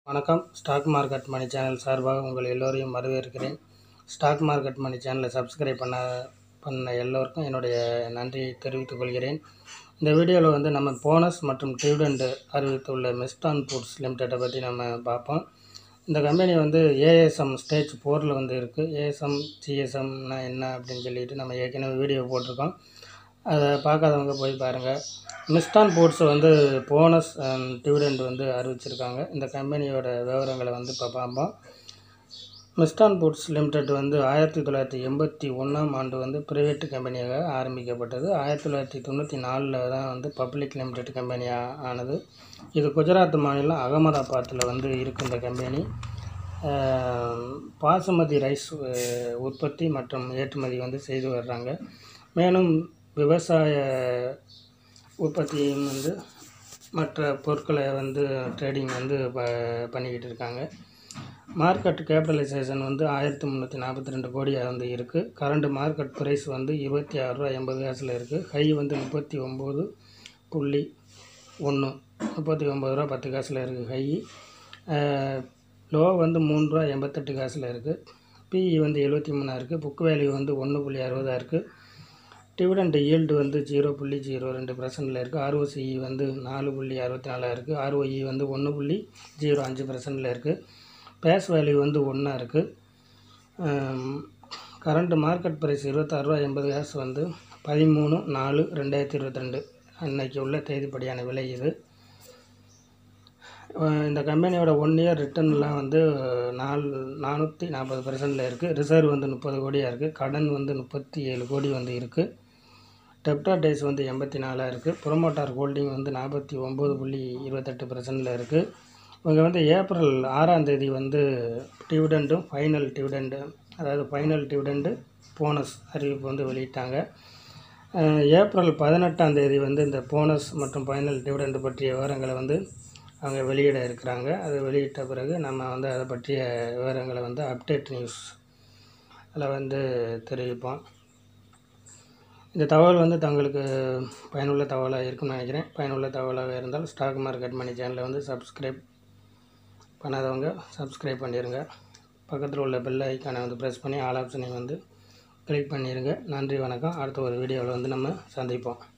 வணக்கம் stock market மணி channel சார்பாக உங்கள் எல்லோரையும் வரவேற்கிறேன் ஸ்டாக் மார்க்கெட் மணி சேனலை சப்ஸ்கிரைப் பண்ண பண்ண எல்லோருக்கும் என்னுடைய நன்றியை தெரிவித்துக் கொள்கிறேன் இந்த வீடியோவில் வந்து நம்ம போனஸ் மற்றும் டிவிடெண்ட் அறிவித்துள்ள மெஸ்டான் ஃபுட்ஸ் லிமிடெட்டை பற்றி நம்ம பார்ப்போம் இந்த கம்பெனி வந்து ஏஎஸ்எம் ஸ்டேஜ் ஃபோரில் வந்து இருக்குது ஏஎஸ்எம் ஜிஎஸ்எம்னா என்ன அப்படின்னு சொல்லிட்டு நம்ம ஏற்கனவே வீடியோ போட்டிருக்கோம் அதை பார்க்காதவங்க போய் பாருங்கள் மிஸ்டான் ஃபுட்ஸ் வந்து போனஸ் அண்ட் டிவிடெண்ட் வந்து அறிவிச்சிருக்காங்க இந்த கம்பெனியோட விவரங்களை வந்து இப்போ பார்ப்போம் மிஸ்டான் ஃபுட்ஸ் லிமிடெட் வந்து ஆயிரத்தி தொள்ளாயிரத்தி எண்பத்தி ஒன்றாம் ஆண்டு வந்து ப்ரைவேட் கம்பெனியாக ஆரம்பிக்கப்பட்டது ஆயிரத்தி தொள்ளாயிரத்தி தொண்ணூற்றி நாலில் தான் வந்து பப்ளிக் லிமிடெட் கம்பெனியாக ஆனது இது குஜராத் மாநிலம் அகமதாபாத்தில் வந்து இருக்குது இந்த company ah, basmati rice ah, உற்பத்தி மற்றும் ஏற்றுமதி வந்து செய்து வர்றாங்க மேலும் விவசாய உற்பத்தியும் வந்து மற்ற பொருட்களை வந்து ட்ரேடிங் வந்து ப பண்ணிக்கிட்டு இருக்காங்க மார்க்கெட் கேபிட்டலைசேஷன் வந்து ஆயிரத்தி முந்நூற்றி நாற்பத்தி ரெண்டு கோடியாக வந்து இருக்குது கரண்ட் மார்க்கெட் ப்ரைஸ் வந்து இருபத்தி ஆறு ரூபா எண்பது காசில் இருக்குது ஹை வந்து முப்பத்தி ஒம்பது புள்ளி ஒன்று முப்பத்தி ஒம்பது ரூபா பத்து காசில் இருக்குது ஹை லோ வந்து மூணு ரூபா எண்பத்தெட்டு காசில் இருக்குது பிஇ வந்து எழுபத்தி மூணாக இருக்குது புக் வேல்யூ வந்து ஒன்று புள்ளி அறுபதாக இருக்குது டிவிடெண்ட் ஈல்டு வந்து ஜீரோ புள்ளி ஜீரோ ரெண்டு பர்சன்டில் இருக்குது ஆர்ஓசிஇ வந்து நாலு புள்ளி அறுபத்தி நாலாக இருக்குது ஆர்ஓஇ வந்து ஒன்று புள்ளி ஜீரோ அஞ்சு பர்சன்டில் இருக்குது பேஸ் வேல்யூ வந்து ஒன்றா இருக்குது கரண்ட் மார்க்கெட் ப்ரைஸ் இருபத்தாறுரூவா எண்பது காசு வந்து பதிமூணு நாலு ரெண்டாயிரத்தி இருபத்தி ரெண்டு அன்னைக்கு உள்ள தேதிப்படியான விலை இது அஹ் இந்த கம்பெனியோட ஒன் இயர் ரிட்டர்ன்லாம் வந்து நாலு நானூற்றி நாற்பது பர்சன்டில் இருக்குது ரிசர்வ் வந்து முப்பது கோடியாக இருக்குது கடன் வந்து முப்பத்தி ஏழு கோடி வந்து இருக்குது டெப்டார் டேஸ் வந்து எண்பத்தி நாலாக இருக்குது ப்ரொமோட்டார் ஹோல்டிங் வந்து நாற்பத்தி ஒம்பது புள்ளி இருபத்தெட்டு பர்சன்டில் இருக்குது இவங்க வந்து ஏப்ரல் ஆறாம் தேதி வந்து டிவிடெண்ட்டும் ஃபைனல் டிவிடெண்டு அதாவது ஃபைனல் டிவிடெண்டு போனஸ் அறிவிப்பு வந்து வெளியிட்டாங்க அஹ் ஏப்ரல் பதினெட்டாம் தேதி வந்து இந்த போனஸ் மற்றும் ஃபைனல் டிவிடெண்ட் பற்றிய விவரங்களை வந்து அவங்க வெளியிட இருக்கிறாங்க அது வெளியிட்ட பிறகு நம்ம வந்து அதை பற்றிய விவரங்களை வந்து அப்டேட் நியூஸ் அதில் வந்து தெரிவிப்போம் இந்த தகவல் வந்து தங்களுக்கு பயனுள்ள தகவலாக இருக்கும்னு நினைக்கிறேன் பயனுள்ள தகவலாக இருந்தால் ஸ்டாக் மார்க்கெட் மணி சேனலை வந்து சப்ஸ்கிரைப் பண்ணாதவங்க சப்ஸ்கிரைப் பண்ணிடுங்க பக்கத்தில் உள்ள பெல் ஐக்கானை வந்து ப்ரெஸ் பண்ணி ஆல் ஆப்ஷனையும் வந்து கிளிக் பண்ணிடுங்க நன்றி வணக்கம் அடுத்த ஒரு வீடியோவில் வந்து நம்ம சந்திப்போம்